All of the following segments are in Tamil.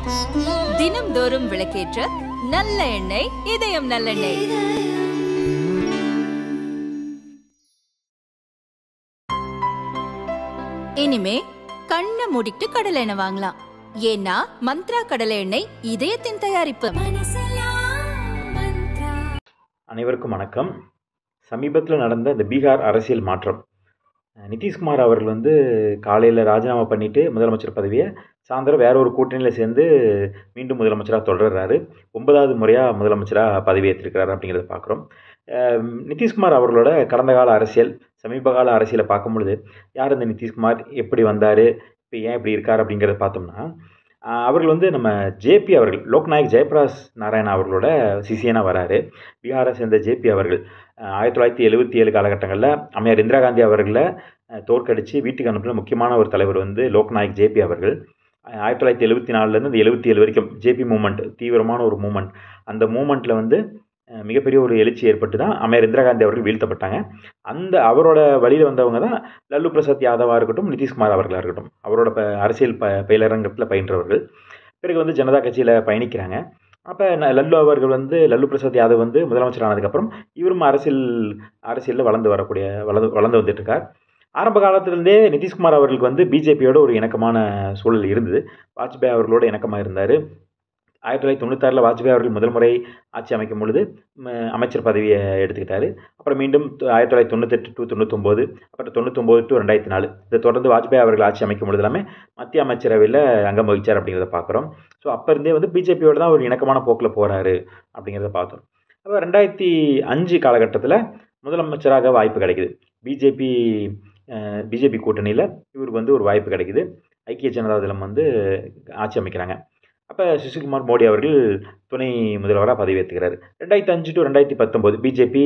தினம்தோறும் விளக்கேற்ற நல்ல எண்ணெய் இதயம் நல்லெண்ணெய் இனிமே கண்ணை மூடிட்டு கடலை எண்ணெய் வாங்கலாம் ஏன்னா மந்த்ரா கடலை எண்ணெய் இதயத்தின் தயாரிப்பு அனைவருக்கும் வணக்கம் சமீபத்தில் நடந்த இந்த பீகார் அரசியல் மாற்றம் அஹ் நிதிஷ்குமார் அவர்கள் வந்து காலையில் ராஜினாமா பண்ணிவிட்டு முதலமைச்சர் பதவியை சாயந்தரம் வேற ஒரு கூட்டணியில் சேர்ந்து மீண்டும் முதலமைச்சராக தொடர்றாரு ஒன்பதாவது முறையாக முதலமைச்சராக பதவியேற்றிருக்கிறாரு அப்படிங்கிறத பார்க்குறோம் அஹ் நிதிஷ்குமார் அவர்களோட கடந்த கால அரசியல் சமீப கால அரசியலை பார்க்கும் பொழுது யார் இந்த நிதிஷ்குமார் எப்படி வந்தார் இப்போ ஏன் இப்படி இருக்கார் அப்படிங்கிறத பார்த்தோம்னா அஹ் அவர்கள் வந்து நம்ம ஜேபி அவர்கள் லோக்நாயக் ஜெயபிரகாஷ் நாராயணா அவர்களோட சிசியனாக வராரு பீகாரை சேர்ந்த ஜேபி அவர்கள் அஹ் ஆயிரத்தி தொள்ளாயிரத்தி எழுபத்தி ஏழு காலகட்டங்களில் அம்மையார் இந்திரா காந்தி அவர்களை அஹ் தோற்கடித்து வீட்டுக்கு அனுப்பின முக்கியமான ஒரு தலைவர் வந்து லோக்நாயக் ஜேபி அவர்கள் அஹ் ஆயிரத்தி தொள்ளாயிரத்தி எழுபத்தி நாலுலேருந்து இந்த எழுபத்தி ஏழு வரைக்கும் ஜேபி மூமெண்ட் தீவிரமான ஒரு மூமெண்ட் அந்த மூமெண்ட்டில் வந்து அஹ் மிகப்பெரிய ஒரு எழுச்சி ஏற்பட்டு தான் அம்மையார் இந்திரா காந்தி அவர்கள் வீழ்த்தப்பட்டாங்க அந்த அவரோட வழியில் வந்தவங்க தான் லல்லு பிரசாத் யாதவாக இருக்கட்டும் நிதிஷ்குமார் அவர்களாக இருக்கட்டும் அவரோட ப அரசியல் ப பயிலரங்கத்தில் பயின்றவர்கள் பிறகு வந்து ஜனதா கட்சியில் பயணிக்கிறாங்க அப்போ லல்லு அவர்கள் வந்து லல்லு பிரசாத் யாதவ் வந்து முதலமைச்சர் ஆனதுக்கப்புறம் இவரும் அரசியல் அரசியலில் வளர்ந்து வரக்கூடிய வளர்ந்து வளர்ந்து வந்துட்டு இருக்கார் ஆரம்ப காலத்திலேருந்தே நிதிஷ்குமார் அவர்களுக்கு வந்து பிஜேபியோட ஒரு இணக்கமான சூழல் இருந்தது வாஜ்பாய் அவர்களோட இணக்கமாக இருந்தார் ஆயிரத்தி தொள்ளாயிரத்தி தொண்ணூத்தாறில் வாஜ்பாய் அவர்கள் முதல் முறை ஆட்சி அமைக்கும் பொழுது ம, அமைச்சர் பதவியை எடுத்துக்கிட்டாரு அப்புறம் மீண்டும் த- ஆயிரத்தி தொள்ளாயிரத்தி தொண்ணூத்தெட்டு டு தொண்ணூத்தொம்போது அப்புறம் தொண்ணூத்தொம்போது டு ரெண்டாயிரத்தி நாலு இதை தொடர்ந்து வாஜ்பாய் அவர்கள் ஆட்சி அமைக்கும் பொழுது எல்லாமே மத்திய அமைச்சரவையில் அங்கம் வகிச்சார் அப்படிங்கிறத பார்க்குறோம் ஸோ அப்போ இருந்தே வந்து பிஜேபியோட தான் ஒரு இணக்கமான போக்கில் போகிறாரு அப்படிங்கிறத பார்த்தோம் அப்போ ரெண்டாயிரத்தி அஞ்சு காலகட்டத்தில் முதலமைச்சராக வாய்ப்பு கிடைக்குது பிஜேபி பிஜேபி கூட்டணியில் இவருக்கு வந்து ஒரு வாய்ப்பு கிடைக்குது ஐக்கிய ஜனதா தளம் வந்து ஆட்சி அமைக்கிறாங்க அப்போ சுஷில்குமார் மோடி அவர்கள் துணை முதல்வராக பதவியேற்றுக்கிறார் ரெண்டாயிரத்தி அஞ்சு டு ரெண்டாயிரத்தி பத்தொம்போது பிஜேபி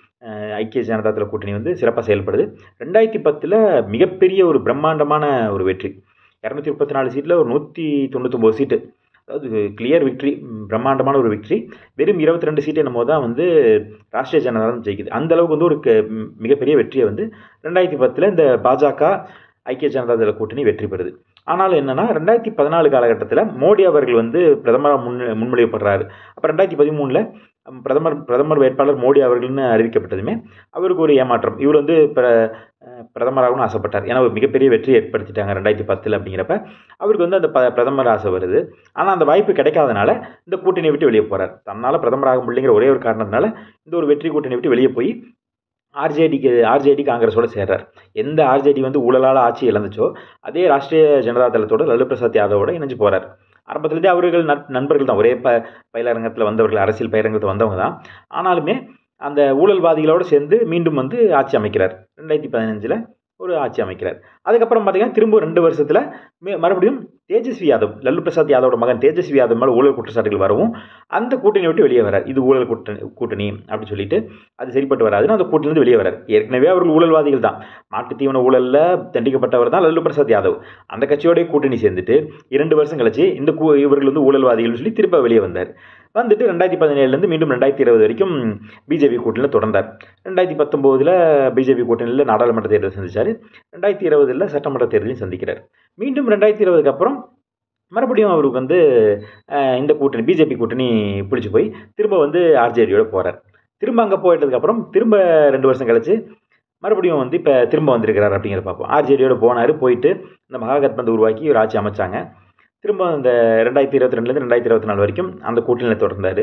ஐக்கிய ஜனதா தள கூட்டணி வந்து சிறப்பாக செயல்படுது ரெண்டாயிரத்தி பத்தில் மிகப்பெரிய ஒரு பிரம்மாண்டமான ஒரு வெற்றி இரநூத்தி முப்பத்தி நாலு சீட்டில் ஒரு நூற்றி தொண்ணூத்தொம்பது சீட்டு அதாவது கிளியர் விக்ட்ரி பிரம்மாண்டமான ஒரு விக்ட்ரி வெறும் இருபத்தி ரெண்டு சீட்டு என்னமோ தான் வந்து ராஷ்ட்ரிய ஜனதா தான் ஜெயிக்குது அந்த அளவுக்கு வந்து ஒரு க- ம், மிகப்பெரிய வெற்றியை வந்து ரெண்டாயிரத்தி பத்தில் இந்த பாஜக ஐக்கிய ஜனதா தள கூட்டணி வெற்றி பெறுது ஆனாலும் என்னன்னா ரெண்டாயிரத்தி பதினாலு காலகட்டத்தில் மோடி அவர்கள் வந்து பிரதமராக முன் முன்மொழியப்படுறாரு அப்போ ரெண்டாயிரத்தி பதிமூணில் பிரதமர் பிரதமர் வேட்பாளர் மோடி அவர்கள்னு அறிவிக்கப்பட்டதுமே அவருக்கு ஒரு ஏமாற்றம் இவர் வந்து பிர அஹ் பிரதமராகணும்னு ஆசைப்பட்டார் ஏன்னா ஒரு மிகப்பெரிய வெற்றி ஏற்படுத்திட்டாங்க ரெண்டாயிரத்தி பத்தில் அப்படிங்கிறப்ப அவருக்கு வந்து அந்த ப பிரதமர் ஆசை வருது ஆனால் அந்த வாய்ப்பு கிடைக்காதனால இந்த கூட்டணியை விட்டு வெளியே போகிறார் தன்னால் பிரதமராக முடியலைங்கிற ஒரே ஒரு காரணத்தினால இந்த ஒரு வெற்றி கூட்டணி விட்டு வெளியே போய் ஆர்ஜேடிக்கு ஆர்ஜேடி காங்கிரஸோட சேர்றார் எந்த ஆர்ஜேடி வந்து ஊழலால் ஆட்சி இழந்துச்சோ அதே ராஷ்ட்ரிய ஜனதா தளத்தோட லல்லு பிரசாத் யாதவோட இணைஞ்சு போகிறார் ஆரம்பத்துலேருந்தே அவர்கள் நட் நண்பர்கள் தான் ஒரே ப பயிலரங்கத்தில் வந்தவர்கள் அரசியல் பயிலரங்கத்தில் வந்தவங்க தான் ஆனாலுமே அந்த ஊழல்வாதிகளோடு சேர்ந்து மீண்டும் வந்து ஆட்சி அமைக்கிறார் ரெண்டாயிரத்தி பதினஞ்சில் ஒரு ஆட்சி அமைக்கிறார் அதுக்கப்புறம் பார்த்தீங்கன்னா திரும்ப ரெண்டு வருஷத்தில் மறுபடியும் தேஜஸ்வி யாதவ் லல்லு பிரசாத் யாதவோட மகன் தேஜஸ்வி யாதவ் மேலே ஊழல் குற்றச்சாட்டுகள் வரவும் அந்த கூட்டணி விட்டு வெளியே வரார் இது ஊழல் கூட்டணி கூட்டணி அப்படின்னு சொல்லிட்டு அது சரிப்பட்டு வராதுன்னு அந்த கூட்டணியிலிருந்து வெளியே வரார் ஏற்கனவே அவர்கள் ஊழல்வாதிகள் தான் மாட்டுத் தீவன ஊழலில் தண்டிக்கப்பட்டவர் தான் லல்லு பிரசாத் யாதவ் அந்த கட்சியோடய கூட்டணி சேர்ந்துட்டு இரண்டு வருஷம் கழிச்சு இந்த கூ இவர்கள் வந்து ஊழல்வாதிகள்னு சொல்லி திரும்ப வெளியே வந்தார் வந்துட்டு ரெண்டாயிரத்தி பதினேழுலேருந்து மீண்டும் ரெண்டாயிரத்தி இருபது வரைக்கும் பிஜேபி கூட்டணியில் தொடர்ந்தார் ரெண்டாயிரத்தி பத்தொம்போதில் பிஜேபி கூட்டணியில் நாடாளுமன்ற தேர்தல் சந்திச்சார் ரெண்டாயிரத்தி இருபதில் சட்டமன்ற தேர்தலையும் சந்திக்கிறார் மீண்டும் ரெண்டாயிரத்தி இருபதுக்கு அப்புறம் மறுபடியும் அவருக்கு வந்து அஹ், இந்த கூட்டணி பிஜேபி கூட்டணி பிடிச்சி போய் திரும்ப வந்து ஆர்ஜேடியோட போகிறார் திரும்ப அங்கே போயிட்டதுக்கப்புறம் திரும்ப ரெண்டு வருஷம் கழிச்சு மறுபடியும் வந்து இப்போ திரும்ப வந்திருக்கிறார் அப்படிங்கிறத பார்ப்போம் ஆர்ஜேடியோட போனார் போயிட்டு இந்த மகாகத்பந்த் உருவாக்கி ஒரு ஆட்சி அமைச்சாங்க திரும்ப இந்த ரெண்டாயிரத்தி இருபத்தி ரெண்டுலேருந்து ரெண்டாயிரத்தி இருபத்தி நாலு வரைக்கும் அந்த கூட்டணியில் தொடர்ந்தார்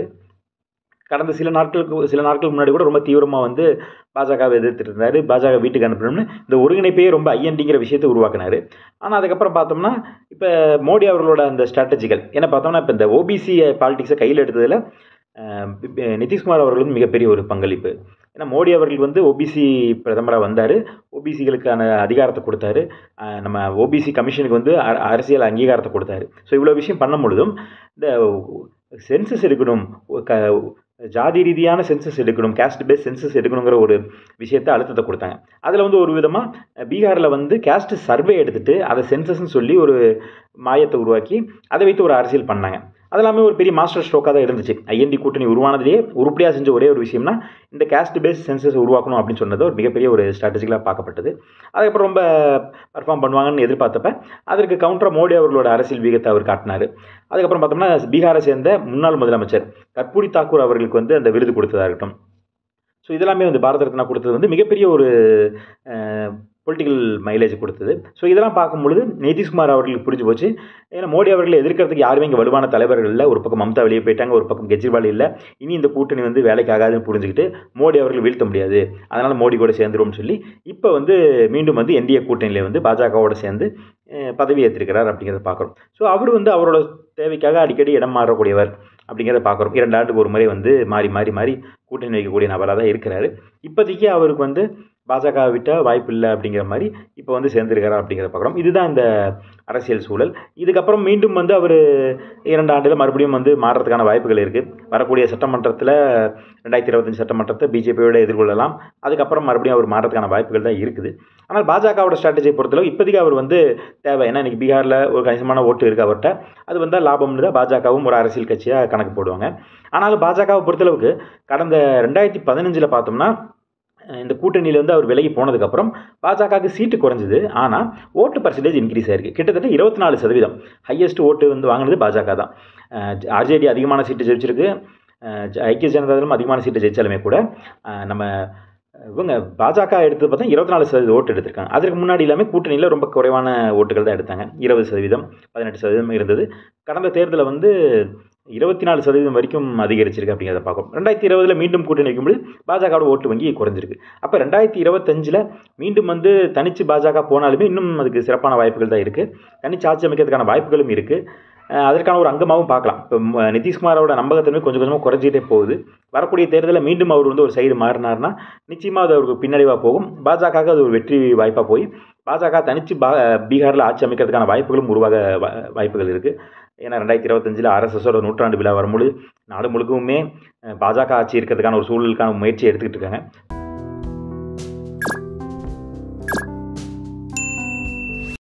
கடந்த சில நாட்களுக்கு சில நாட்களுக்கு முன்னாடி கூட ரொம்ப தீவிரமாக வந்து பாஜகவை எதிர்த்துட்டு இருந்தார் பாஜக வீட்டுக்கு அனுப்பணும்னு இந்த ஒருங்கிணைப்பையே ரொம்ப ஐஎன்டிங்கிற விஷயத்தை உருவாக்கினார் ஆனால் அதுக்கப்புறம் பார்த்தோம்னா இப்போ மோடி அவர்களோட அந்த ஸ்ட்ராட்டஜிக்கல் என்ன பார்த்தோம்னா இப்போ இந்த ஓபிசி பாலிடிக்ஸை கையில் எடுத்ததில் அஹ், இப்ப நிதிஷ்குமார் அவர்களும் மிகப்பெரிய ஒரு பங்களிப்பு ஏன்னா மோடி அவர்கள் வந்து ஓபிசி பிரதமராக வந்தார் ஓபிசிகளுக்கான அதிகாரத்தை கொடுத்தாரு அஹ், நம்ம ஓபிசி கமிஷனுக்கு வந்து அ- அரசியல் அங்கீகாரத்தை கொடுத்தாரு ஸோ இவ்வளோ விஷயம் பண்ணும் பொழுதும் இந்த சென்சஸ் எடுக்கணும் க ஜாதி ரீதியான சென்சஸ் எடுக்கணும் கேஸ்ட் பேஸ் சென்சஸ் எடுக்கணுங்கிற ஒரு விஷயத்தை அழுத்தத்தை கொடுத்தாங்க அதில் வந்து ஒரு விதமாக பீகாரில் வந்து கேஸ்ட் சர்வே எடுத்துட்டு அதை சென்சஸ்ன்னு சொல்லி ஒரு மாயத்தை உருவாக்கி அதை வைத்து ஒரு அரசியல் பண்ணாங்க அதெல்லாமே ஒரு பெரிய மாஸ்டர் ஸ்ட்ரோக்காக தான் இருந்துச்சு ஐஎன்டி கூட்டணி உருவானதுலேயே உருப்படியாக செஞ்ச ஒரே ஒரு விஷயம்னா இந்த கேஸ்ட் பேஸ் சென்சஸ் உருவாக்கணும் அப்படின்னு சொன்னது ஒரு மிகப்பெரிய ஒரு ஸ்ட்ராட்டஜிக்கலாக பார்க்கப்பட்டது அதுக்கப்புறம் ரொம்ப பர்ஃபார்ம் பண்ணுவாங்கன்னு எதிர்பார்த்தப்ப அதற்கு கவுண்டராக மோடி அவர்களோட அரசியல் வீகத்தை அவர் காட்டினார் அதுக்கப்புறம் பார்த்தோம்னா பீகாரை சேர்ந்த முன்னாள் முதலமைச்சர் கற்பூரி தாக்கூர் அவர்களுக்கு வந்து அந்த விருது கொடுத்ததா இருக்கட்டும் ஸோ இதெல்லாமே வந்து பாரத ரத்னா கொடுத்தது வந்து மிகப்பெரிய ஒரு பொலிட்டிக்கல் மைலேஜ் கொடுத்தது ஸோ இதெல்லாம் பார்க்கும்பொழுது நிதிஷ்குமார் அவர்களுக்கு புரிஞ்சு போச்சு ஏன்னா மோடி அவர்களை எதிர்க்கிறதுக்கு யாருமே இங்கே வலுவான தலைவர்கள் இல்லை ஒரு பக்கம் மம்தா வெளியே போயிட்டாங்க ஒரு பக்கம் கெஜ்ரிவால் இல்லை இனி இந்த கூட்டணி வந்து வேலைக்கு ஆகாதுன்னு புரிஞ்சுக்கிட்டு மோடி அவர்கள் வீழ்த்த முடியாது அதனால் மோடி கூட சேர்ந்துருவோம்னு சொல்லி இப்போ வந்து மீண்டும் வந்து என்டிஏ கூட்டணியில் வந்து பாஜகவோட சேர்ந்து பதவி ஏற்றிருக்கிறார் அப்படிங்கிறத பார்க்குறோம் ஸோ அவர் வந்து அவரோட தேவைக்காக அடிக்கடி இடம் மாறக்கூடியவர் அப்படிங்கிறத பார்க்குறோம் இரண்டு ஆண்டுக்கு ஒரு முறை வந்து மாறி மாறி மாறி கூட்டணி வைக்கக்கூடிய நபராக தான் இருக்கிறாரு இப்போதைக்கு அவருக்கு வந்து பாஜக விட்டால் வாய்ப்பு இல்லை அப்படிங்கிற மாதிரி இப்போ வந்து சேர்ந்துருக்கிறார் அப்படிங்கிறத பார்க்குறோம் இதுதான் இந்த அரசியல் சூழல் இதுக்கப்புறம் மீண்டும் வந்து அவர் இரண்டு ஆண்டில் மறுபடியும் வந்து மாறுறதுக்கான வாய்ப்புகள் இருக்குது வரக்கூடிய சட்டமன்றத்தில் ரெண்டாயிரத்தி இருபத்தஞ்சி சட்டமன்றத்தை பிஜேபியோட எதிர்கொள்ளலாம் அதுக்கப்புறம் மறுபடியும் அவர் மாறுறதுக்கான வாய்ப்புகள் தான் இருக்குது ஆனால் பாஜகவோட ஸ்ட்ராட்டஜியை பொறுத்தளவு இப்போதைக்கு அவர் வந்து தேவை ஏன்னா இன்றைக்கி பீகாரில் ஒரு கணிசமான ஓட்டு இருக்குது அவர்கிட்ட அது வந்தால் லாபம்னு தான் பாஜகவும் ஒரு அரசியல் கட்சியாக கணக்கு போடுவாங்க ஆனாலும் பாஜகவை பொறுத்தளவுக்கு கடந்த ரெண்டாயிரத்தி பதினஞ்சில் பார்த்தோம்னா இந்த கூட்டணியிலேருந்து அவர் விலகி போனதுக்கப்புறம் பாஜகவுக்கு சீட்டு குறைஞ்சிது ஆனால் ஓட்டு பர்சன்டேஜ் இன்க்ரீஸ் ஆயிருக்கு கிட்டத்தட்ட இருபத்தி நாலு சதவீதம் ஹையஸ்ட் ஓட்டு வந்து வாங்கினது பாஜக தான் ஆர்ஜேடி அதிகமான சீட்டு ஜெயிச்சிருக்கு ஐக்கிய ஜனதாதளம் அதிகமான சீட்டு ஜெயிச்சாலுமே கூட நம்ம இவங்க பாஜக எடுத்தது பார்த்தா இருபத்தி நாலு சதவீதம் ஓட்டு எடுத்திருக்காங்க அதற்கு முன்னாடி எல்லாமே கூட்டணியில் ரொம்ப குறைவான ஓட்டுகள் தான் எடுத்தாங்க இருபது சதவீதம் பதினெட்டு சதவீதம் இருந்தது கடந்த தேர்தலில் வந்து இருபத்தி நாலு சதவீதம் வரைக்கும் அதிகரிச்சிருக்கு அப்படிங்கிறத பார்க்கும் ரெண்டாயிரத்தி இருபதில் மீண்டும் கூட்டணி வைக்கும்போது பாஜகவோட ஓட்டு வங்கி குறைஞ்சிருக்கு அப்போ ரெண்டாயிரத்தி இருபத்தஞ்சில் மீண்டும் வந்து தனிச்சு பாஜக போனாலுமே இன்னும் அதுக்கு சிறப்பான வாய்ப்புகள் தான் இருக்குது தனிச்சு ஆட்சி அமைக்கிறதுக்கான வாய்ப்புகளும் இருக்குது அதற்கான ஒரு அங்கமாகவும் பார்க்கலாம் இப்போ நிதிஷ்குமாரோட நம்பகத்தன்மை கொஞ்சம் கொஞ்சமாக குறைஞ்சிட்டே போகுது வரக்கூடிய தேர்தலில் மீண்டும் அவர் வந்து ஒரு சைடு மாறினார்னா நிச்சயமாக அது அவருக்கு பின்னடைவாக போகும் பாஜகவுக்கு அது ஒரு வெற்றி வாய்ப்பாக போய் பாஜக தனித்து பா பீகாரில் ஆட்சி அமைக்கிறதுக்கான வாய்ப்புகளும் உருவாக வாய்ப்புகள் இருக்குது ஏன்னா ரெண்டாயிரத்தி இருபத்தஞ்சில் ஆர்எஸ்எஸோட நூற்றாண்டு விழா வரும்போது நாடு முழுக்கவுமே பாஜக ஆட்சி இருக்கிறதுக்கான ஒரு சூழலுக்கான முயற்சி எடுத்துக்கிட்டு இருக்காங்க